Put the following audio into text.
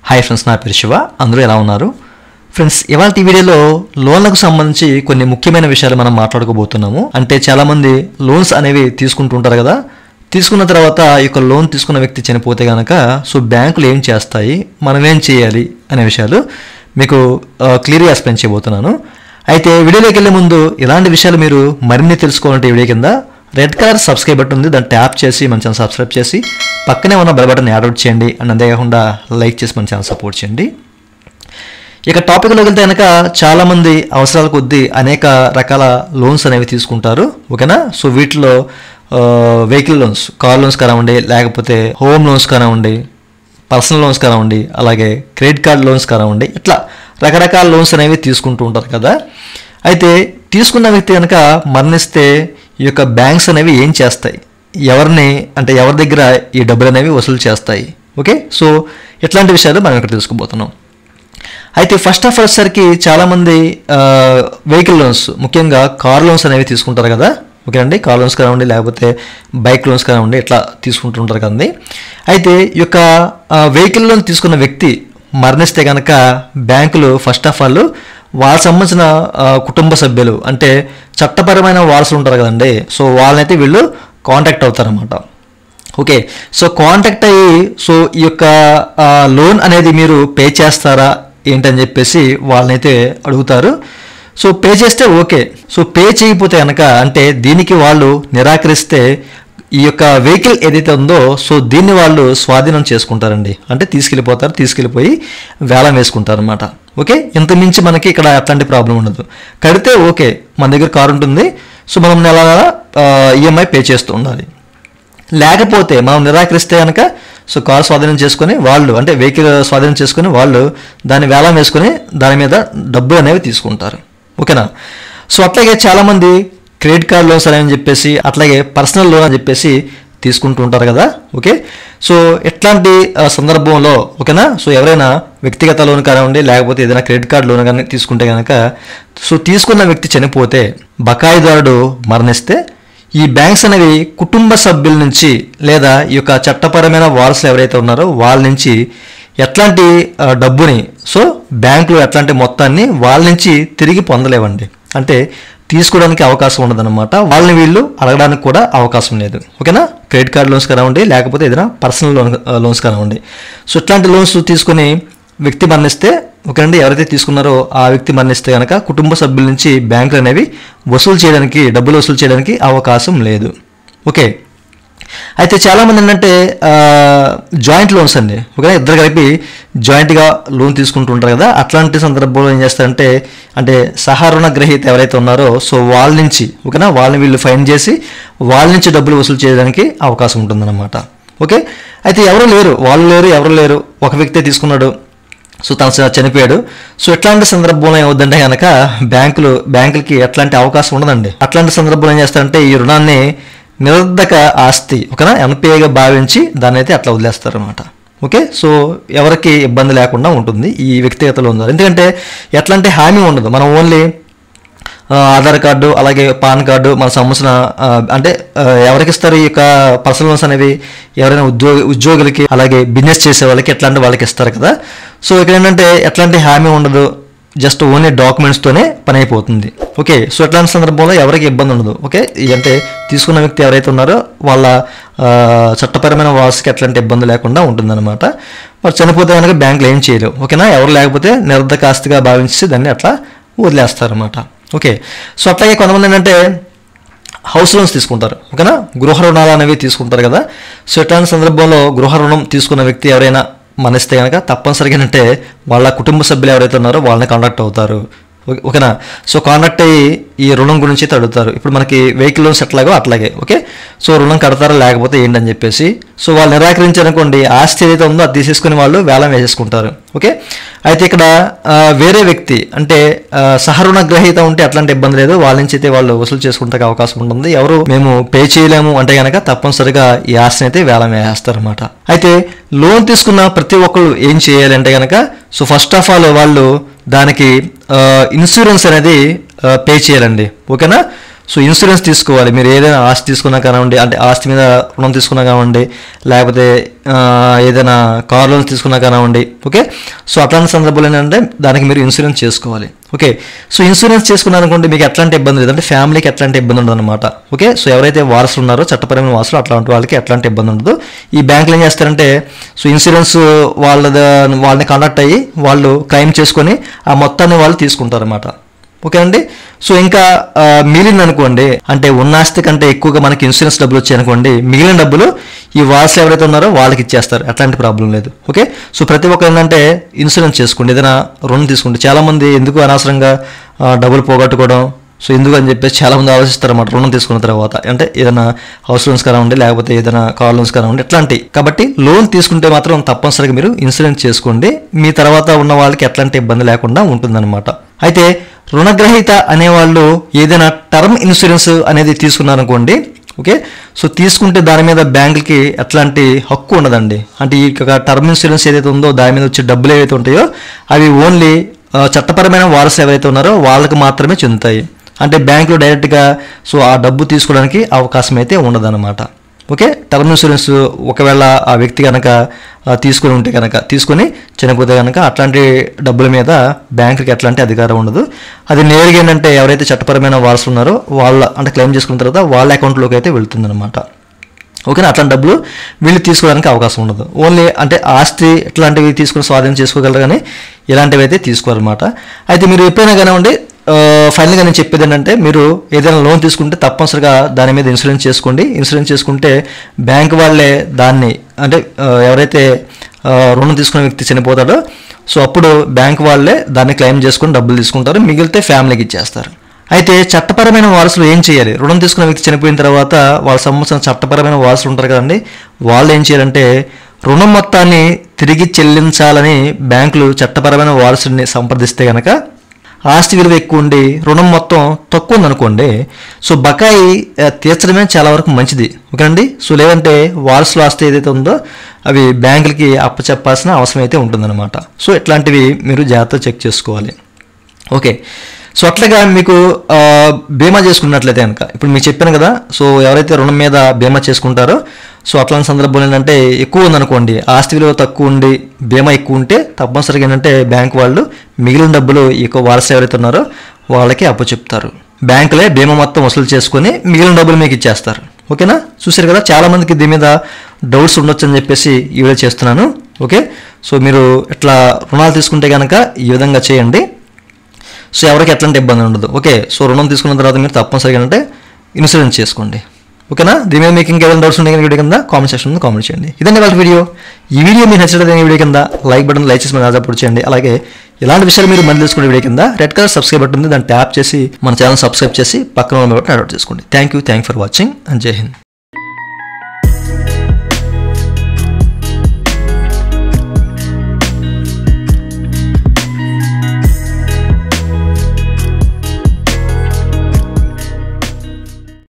hi friends నా పేరు శివ అందరూ ఎలా ఉన్నారు ఫ్రెండ్స్ ఇవాళ ఈ వీడియోలో లోన్లకు సంబంధించి కొన్ని ముఖ్యమైన విషయాలు మనం మాట్లాడుకోబోతున్నాము అంటే చాలామంది లోన్స్ అనేవి తీసుకుంటుంటారు కదా తీసుకున్న తర్వాత ఈ యొక్క లోన్ తీసుకున్న వ్యక్తి చనిపోతే కనుక సో బ్యాంకులు ఏం చేస్తాయి మనం ఏం చేయాలి అనే విషయాలు మీకు క్లియర్గా ఎక్స్ప్లెయిన్ చేయబోతున్నాను అయితే వీడియోలోకి వెళ్ళే ముందు ఇలాంటి విషయాలు మీరు మరిన్ని తెలుసుకోవాలంటే ఈ వీడియో కింద రెడ్ కలర్ సబ్స్క్రైబ్ బటన్ ఉంది దాన్ని ట్యాప్ చేసి మన ఛానల్ సబ్స్క్రైబ్ చేసి పక్కనే ఉన్న బెల్ బటన్ యాడ్ అవుట్ చేయండి అండ్ అంతేకాకుండా లైక్ చేసి మన ఛానల్ సపోర్ట్ చేయండి ఇక టాపిక్లోకి వెళ్తే కనుక చాలామంది అవసరాల కొద్దీ అనేక రకాల లోన్స్ అనేవి తీసుకుంటారు ఓకేనా సో వీటిలో వెహికల్ లోన్స్ కార్ లోన్స్ కానివ్వండి లేకపోతే హోమ్ లోన్స్ కానివ్వండి పర్సనల్ లోన్స్ కానివ్వండి అలాగే క్రెడిట్ కార్డ్ లోన్స్ కానివ్వండి ఇట్లా రకరకాల లోన్స్ అనేవి తీసుకుంటూ ఉంటారు కదా అయితే తీసుకున్న వ్యక్తి కనుక మరణిస్తే ఈ యొక్క బ్యాంక్స్ అనేవి ఏం చేస్తాయి ఎవరిని అంటే ఎవరి దగ్గర ఈ డబ్బులు అనేవి వసూలు చేస్తాయి ఓకే సో ఇట్లాంటి విషయాలు మనం ఇక్కడ తెలుసుకోబోతున్నాం అయితే ఫస్ట్ ఆఫ్ వచ్చేసరికి చాలామంది వెహికల్ లోన్స్ ముఖ్యంగా కార్ లోన్స్ అనేవి తీసుకుంటారు కదా ఓకేనండి కార్ లోన్స్ కానివ్వండి లేకపోతే బైక్ లోన్స్ కానివ్వండి ఇట్లా తీసుకుంటుంటారు కదండి అయితే ఈ యొక్క వెహికల్ లోన్ తీసుకున్న వ్యక్తి మరణిస్తే కనుక బ్యాంకులు ఫస్ట్ ఆఫ్ ఆల్ వాళ్ళకి సంబంధించిన ఆ, కుటుంబ సభ్యులు అంటే చట్టపరమైన వారసులు ఉంటారు కదండి సో వాళ్ళనైతే వీళ్ళు కాంటాక్ట్ అవుతారన్నమాట ఓకే సో కాంటాక్ట్ అయ్యి సో ఈ యొక్క ఆ, లోన్ అనేది మీరు పే చేస్తారా ఏంటని చెప్పేసి వాళ్ళనైతే అడుగుతారు సో పే చేస్తే ఓకే సో పే చేయకపోతే కనుక అంటే దీనికి వాళ్ళు నిరాకరిస్తే ఈ యొక్క వెహికల్ ఏదైతే ఉందో సో దీన్ని వాళ్ళు స్వాధీనం చేసుకుంటారండి అంటే తీసుకెళ్ళిపోతారు తీసుకెళ్ళిపోయి వేలం వేసుకుంటారు అనమాట ఓకే ఇంత మించి మనకి ఇక్కడ అట్లాంటి ప్రాబ్లం ఉండదు కడితే ఓకే మన దగ్గర కారు ఉంటుంది సో మనం నెల నెల ఈఎంఐ పే చేస్తూ ఉండాలి లేకపోతే మనం నిరాకరిస్తే కనుక సో కార్ స్వాధీనం చేసుకొని వాళ్ళు అంటే వెహికల్ స్వాధీనం చేసుకొని వాళ్ళు దాన్ని వేలం వేసుకొని దాని మీద డబ్బులు అనేవి తీసుకుంటారు ఓకేనా సో అట్లాగే చాలామంది క్రెడిట్ కార్డ్ లోన్స్ అని చెప్పేసి అట్లాగే పర్సనల్ లోన్ అని చెప్పేసి తీసుకుంటూ ఉంటారు కదా ఓకే సో ఎట్లాంటి ఆ, సందర్భంలో ఓకేనా సో ఎవరైనా వ్యక్తిగత లోన్ కానివ్వండి లేకపోతే ఏదైనా క్రెడిట్ కార్డ్ లోన్ కానీ తీసుకుంటే కనుక సో తీసుకున్న వ్యక్తి చనిపోతే బకాయిదారుడు మరణిస్తే ఈ బ్యాంక్స్ అనేవి కుటుంబ సభ్యుల నుంచి లేదా ఈ యొక్క చట్టపరమైన వారసులు ఎవరైతే ఉన్నారో వాళ్ళ నుంచి ఎట్లాంటి ఆ, డబ్బుని సో బ్యాంకులు ఎట్లాంటి మొత్తాన్ని వాళ్ళ నుంచి తిరిగి పొందలేవండి అంటే తీసుకోవడానికి అవకాశం ఉండదన్నమాట వాళ్ళని వీళ్ళు అడగడానికి కూడా అవకాశం లేదు ఓకేనా క్రెడిట్ కార్డ్ లోన్స్ కానివ్వండి లేకపోతే ఏదైనా పర్సనల్ లోన్ లోన్స్ కానివ్వండి సో ఇట్లాంటి లోన్స్ తీసుకొని వ్యక్తి మరణిస్తే ఓకేనండి ఎవరైతే తీసుకున్నారో ఆ వ్యక్తి మరణిస్తే కనుక కుటుంబ సభ్యుల నుంచి బ్యాంకులు అనేవి వసూలు చేయడానికి డబ్బులు వసూలు చేయడానికి అవకాశం లేదు ఓకే అయితే చాలామంది ఏంటంటే జాయింట్ లోన్స్ అండి ఓకే ఇద్దరు కలిపి జాయింట్గా లోన్ తీసుకుంటుంటారు కదా అట్లాంటి సందర్భంలో ఏం చేస్తారంటే అంటే సహారుణ గ్రహీత ఎవరైతే ఉన్నారో సో వాళ్ళ నుంచి ఓకేనా వాళ్ళని వీళ్ళు ఫైన్ చేసి వాళ్ళ నుంచి డబ్బులు వసూలు చేయడానికి అవకాశం ఉంటుందన్నమాట ఓకే అయితే ఎవరు లేరు వాళ్ళు లేరు ఎవరు లేరు ఒక వ్యక్తే తీసుకున్నాడు సో తను చ- చనిపోయాడు సో ఎట్లాంటి సందర్భంలో ఏమవుద్దంటే కనుక బ్యాంకులు బ్యాంకులకి ఎట్లాంటి అవకాశం ఉండదండి అట్లాంటి సందర్భంలో ఏం చేస్తారంటే ఈ రుణాన్ని నిరర్ధక ఆస్తి ఓకేనా ఎన్పిఏగా భావించి దాన్ని అయితే అట్లా వదిలేస్తారు అనమాట ఓకే సో ఎవరికి ఇబ్బంది లేకుండా ఉంటుంది ఈ వ్యక్తిగత లోన్ ద్వారా ఎందుకంటే ఎట్లాంటి హామీ ఉండదు మనం ఓన్లీ ఆ, ఆధార్ కార్డు అలాగే పాన్ కార్డు మన సంబంధించిన ఆ, అంటే ఆ, ఎవరికి ఇస్తారు ఈ యొక్క పర్సనల్ లోన్స్ అనేవి ఎవరైనా ఉద్యోగ ఉద్యోగులకి అలాగే బిజినెస్ చేసే వాళ్ళకి ఎట్లాంటి వాళ్ళకి ఇస్తారు కదా సో ఇక్కడ ఏంటంటే ఎట్లాంటి హామీ ఉండదు జస్ట్ ఓన్లీ డాక్యుమెంట్స్తోనే పని అయిపోతుంది ఓకే సో ఎట్లాంటి సందర్భంలో ఎవరికి ఇబ్బంది ఉండదు ఓకే ఈ అంటే తీసుకున్న వ్యక్తి ఎవరైతే ఉన్నారో వాళ్ళ ఆ, చట్టపరమైన వాసుకి ఎట్లాంటి ఇబ్బంది లేకుండా ఉంటుందన్నమాట మరి చనిపోతే కనుక బ్యాంకులు ఏం చేయలేవు ఓకేనా ఎవరు లేకపోతే నిర్ధక ఆస్తిగా భావించి దాన్ని అట్లా వదిలేస్తారన్నమాట ఓకే సో అట్లాగే కొంతమంది ఏంటంటే హౌస్ లోన్స్ తీసుకుంటారు ఓకేనా గృహ రుణాలు అనేవి తీసుకుంటారు కదా సో ఇట్లాంటి సందర్భంలో గృహ రుణం తీసుకున్న వ్యక్తి ఎవరైనా మనిస్తే కనుక తప్పనిసరిగా అంటే వాళ్ళ కుటుంబ సభ్యులు ఎవరైతే ఉన్నారో వాళ్ళని కాంటాక్ట్ అవుతారు ఓకే- ఓకేనా సో కాంటాక్ట్ అయ్యి ఈ రుణం గురించి అయితే అడుగుతారు ఇప్పుడు మనకి వెహికల్ లోన్స్ ఎట్లాగో అట్లాగే ఓకే సో రుణం కడతారా లేకపోతే ఏంటని చెప్పేసి సో వాళ్ళు నిరాకరించారనుకోండి ఆస్తి ఏదైతే ఉందో అది తీసేసుకుని వాళ్ళు వేలం వేసేసుకుంటారు ఓకే అయితే ఇక్కడ ఆ, వేరే వ్యక్తి అంటే ఆ, సహరుణ గ్రహీత ఉంటే అట్లాంటి ఇబ్బంది లేదు వాళ్ళ నుంచి అయితే వాళ్ళు వసూలు చేసుకుంటే అవకాశం ఉంటుంది ఎవరు మేము పే చేయలేము అంటే కనుక తప్పనిసరిగా ఈ ఆస్తిని అయితే వేలం వేస్తారన్నమాట అయితే లోన్ తీసుకున్న ప్రతి ఒక్కరు ఏం చేయాలి అంటే కనుక సో ఫస్ట్ ఆఫ్ ఆల్ వాళ్ళు దానికి ఆ, ఇన్సూరెన్స్ అనేది పే చేయాలండి ఓకేనా సో ఇన్సూరెన్స్ తీసుకోవాలి మీరు ఏదైనా ఆస్తి తీసుకున్నా కానివ్వండి అంటే ఆస్తి మీద రుణం తీసుకున్నా కానివ్వండి లేకపోతే ఆ, ఏదైనా కార్ లోన్స్ తీసుకున్నా కానివ్వండి ఓకే సో అట్లాంటి సందర్భాలు ఏంటంటే దానికి మీరు ఇన్సూరెన్స్ చేసుకోవాలి ఓకే సో ఇన్సూరెన్స్ చేసుకున్నారనుకోండి మీకు ఎట్లాంటి ఇబ్బంది లేదు అంటే ఫ్యామిలీకి ఎట్లాంటి ఇబ్బంది ఉండదు అనమాట ఓకే సో ఎవరైతే వారసులు ఉన్నారో చట్టపరమైన వారసులు అట్లాంటి వాళ్ళకి ఎట్లాంటి ఇబ్బంది ఉండదు ఈ బ్యాంకులు ఏం చేస్తారంటే సో ఇన్సూరెన్స్ వాళ్ళ వాళ్ళని కాంటాక్ట్ అయ్యి వాళ్ళు క్లెయిమ్ చేసుకొని ఆ మొత్తాన్ని వాళ్ళు తీసుకుంటారు అనమాట ఓకే అండి సో ఇంకా ఆ, మిగిలింది అనుకోండి అంటే ఉన్న ఆస్తి కంటే ఎక్కువగా మనకి ఇన్సూరెన్స్ డబ్బులు వచ్చాయి అనుకోండి మిగిలిన డబ్బులు ఈ వారసులు ఎవరైతే ఉన్నారో వాళ్ళకి ఇచ్చేస్తారు అట్లాంటి ప్రాబ్లం లేదు ఓకే సో ప్రతి ఒక్కరు ఏంటంటే ఇన్సూరెన్స్ చేసుకోండి ఏదైనా రుణం తీసుకుంటే చాలామంది ఎందుకు అనవసరంగా ఆ, డబ్బులు పోగొట్టుకోవడం సో ఎందుకు అని చెప్పేసి చాలా మంది ఆలోచిస్తారు అన్నమాట రుణం తీసుకున్న తర్వాత అంటే ఏదైనా హౌస్ లోన్స్ కానివ్వండి లేకపోతే ఏదైనా కార్ లోన్స్ కానివ్వండి ఇట్లాంటి కాబట్టి లోన్ తీసుకుంటే మాత్రం తప్పనిసరిగా మీరు ఇన్సూరెన్స్ చేసుకోండి మీ తర్వాత ఉన్న వాళ్ళకి ఎట్లాంటి ఇబ్బంది లేకుండా ఉంటుందన్నమాట అయితే రుణగ్రహీత అనేవాళ్ళు ఏదైనా టర్మ్ ఇన్సూరెన్స్ అనేది తీసుకున్నారనుకోండి ఓకే సో తీసుకుంటే దాని మీద బ్యాంకులకి ఎట్లాంటి హక్కు ఉండదండి అంటే ఈ యొక్క టర్మ్ ఇన్సూరెన్స్ ఏదైతే ఉందో దాని మీద వచ్చే డబ్బులు ఏవైతే ఉంటాయో అవి ఓన్లీ ఆ, చట్టపరమైన వారసులు ఎవరైతే ఉన్నారో వాళ్ళకి మాత్రమే చెందుతాయి అంటే బ్యాంకులో డైరెక్ట్గా సో ఆ డబ్బు తీసుకోవడానికి అవకాశం అయితే ఉండదన్నమాట ఓకే టర్మ్ ఇన్సూరెన్స్ ఒకవేళ ఆ వ్యక్తి కనుక ఆ, తీసుకొని ఉంటే కనుక తీసుకొని చనిపోతే కనుక అట్లాంటి డబ్బుల మీద బ్యాంకుకి ఎట్లాంటి అధికారం ఉండదు అది నేరుగా ఏంటంటే ఎవరైతే చట్టపరమైన వారసులు ఉన్నారో వాళ్ళ అంటే క్లెయిమ్ చేసుకున్న తర్వాత వాళ్ళ అకౌంట్లోకి అయితే వెళ్తుందన్నమాట ఓకేనా అట్లాంటి డబ్బులు వీళ్ళు తీసుకోవడానికి అవకాశం ఉండదు ఓన్లీ అంటే ఆస్తి ఇట్లాంటివి తీసుకుని స్వాధీనం చేసుకోగలరు కానీ ఇలాంటివి అయితే తీసుకోవాలన్నమాట అయితే మీరు ఎప్పుడైనా కానివ్వండి ఫైనల్గా నేను చెప్పేది ఏంటంటే మీరు ఏదైనా లోన్ తీసుకుంటే తప్పనిసరిగా దాని మీద ఇన్సూరెన్స్ చేసుకోండి ఇన్సూరెన్స్ చేసుకుంటే బ్యాంక్ వాళ్ళే దాన్ని అంటే ఆ, ఎవరైతే ఆ, రుణం తీసుకున్న వ్యక్తి చనిపోతాడో సో అప్పుడు బ్యాంక్ వాళ్ళే దాన్ని క్లెయిమ్ చేసుకుని డబ్బులు తీసుకుంటారు మిగిలితే ఫ్యామిలీకి ఇచ్చేస్తారు అయితే చట్టపరమైన వారసులు ఏం చేయాలి రుణం తీసుకున్న వ్యక్తి చనిపోయిన తర్వాత వాళ్ళ సంబంధించిన చట్టపరమైన వారసులు ఉంటారు కదండి వాళ్ళు ఏం చేయాలంటే రుణం మొత్తాన్ని తిరిగి చెల్లించాలని బ్యాంకులు చట్టపరమైన వారసుడిని సంప్రదిస్తే గనక ఆస్తి విలువ ఎక్కువ ఉండి రుణం మొత్తం తక్కువ ఉందనుకోండి సో బకాయి ఆ, తీర్చడమే చాలా వరకు మంచిది ఓకేనండి సో లేదంటే వారసుల ఆస్తి ఏదైతే ఉందో అవి బ్యాంకులకి అప్పచెప్పాల్సిన అవసరం అయితే ఉంటుందన్నమాట సో ఇట్లాంటివి మీరు జాగ్రత్తగా చెక్ చేసుకోవాలి ఓకే సో అట్లాగా మీకు ఆ, బీమా చేసుకున్నట్లయితే కనుక ఇప్పుడు మీకు చెప్పాను కదా సో ఎవరైతే రుణం మీద బీమా చేసుకుంటారో సో అట్లాంటి సందర్భంలో ఏంటంటే ఎక్కువ ఉందనుకోండి ఆస్తి విలువ తక్కువ ఉండి బీమా ఎక్కువ ఉంటే తప్పనిసరిగా ఏంటంటే బ్యాంక్ వాళ్ళు మిగిలిన డబ్బులు ఎక్కువ వారసు ఎవరైతే ఉన్నారో వాళ్ళకి అప్పు చెప్తారు బ్యాంకులే బీమా మొత్తం వసూలు చేసుకొని మిగిలిన డబ్బులు మీకు ఇచ్చేస్తారు ఓకేనా చూసారు కదా చాలా మందికి దీని మీద డౌట్స్ ఉండొచ్చు అని చెప్పేసి ఈ వీడియో చేస్తున్నాను ఓకే సో మీరు ఇట్లా రుణాలు తీసుకుంటే కనుక ఈ విధంగా చేయండి సో ఎవరికి ఎట్లాంటి ఇబ్బంది ఉండదు ఓకే సో రుణం తీసుకున్న తర్వాత మీరు తప్పనిసరిగా అంటే ఇన్సూరెన్స్ చేసుకోండి ఓకేనా దీని మీద మీకు ఇంకేదైనా డౌట్స్ ఉంటే కనుక వీడియో కింద కామెంట్ సెక్షన్లో కామెంట్ చేయండి ఇదండి వాళ్ళ వీడియో ఈ వీడియో మీకు నచ్చినట్లయితే ఈ వీడియో కింద లైక్ బటన్ లైక్ చేసి మన సపోర్ట్ చేయండి అలాగే ఇలాంటి విషయాలు మీరు మళ్ళీ తెలుసుకునే వీడియో కింద రెడ్ కలర్ సబ్స్క్రైబ్ బటన్ ఉంది దాన్ని ట్యాప్ చేసి మన ఛానల్ సబ్స్క్రైబ్ చేసి పక్కన ఉన్న బటన్ అడాప్ట్ చేసుకోండి thank you thank for watching and జై హింద్